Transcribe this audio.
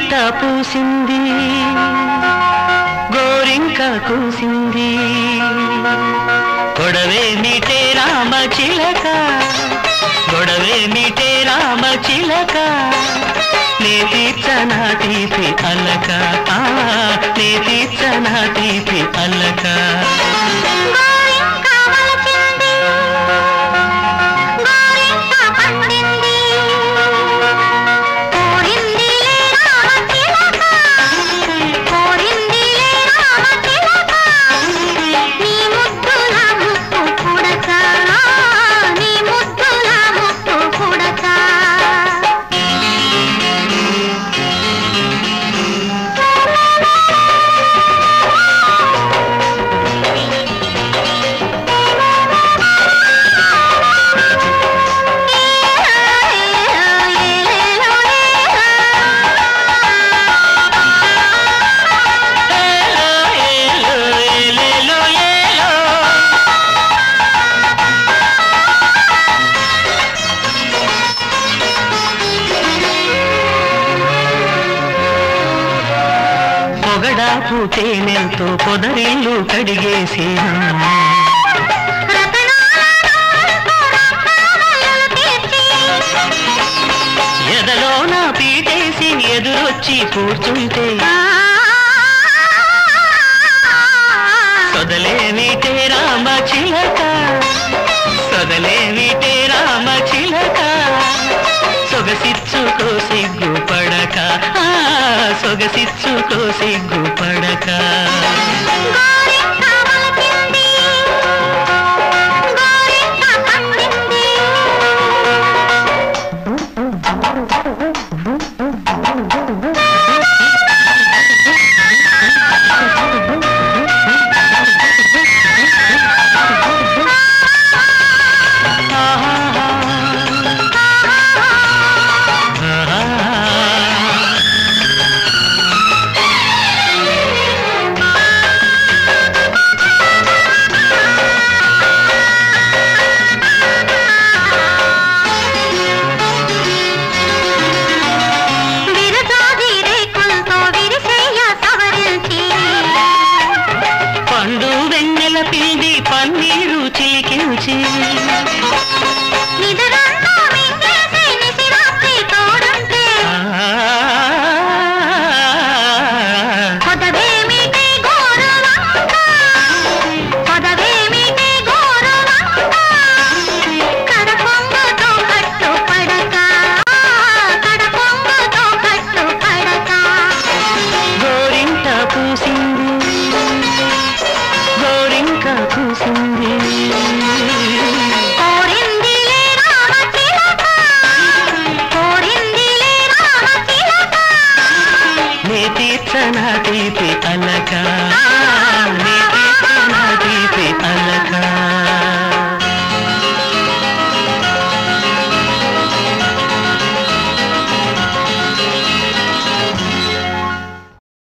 పిట్ట పూసింది గోరింక కూసింది గొడవే మీటే రామ చిలక గొడవే మీటే రామ చిలక నే తీర్చనా తీపి అల్లక ఆ, నే తీర్చనా తీపి అల్లక గోరింక వలచింది గోరింక పండింది కోరిందిలే రామ చిలక కోరిందిలే రామ చిలక నీ ముద్దుల ముక్కు పుడక నీ ముద్దుల ముక్కు పుడక ఏలో, ఏలో, ఏలేలో, ఏలో. పొగడాపు తేనెలతో పొదరిల్లు కడిగేసేనా ఎదలో నా పీటేసి ఎదురొచ్చి కూర్చుంటే సొదలేమిటే రామ చిలక సొదలేమిటే రామ చిలక సొగసిచ్చుకో సిగ్గు పడక ఆ, సొగసిచ్చుకో సిగ్గు పడక గోరింక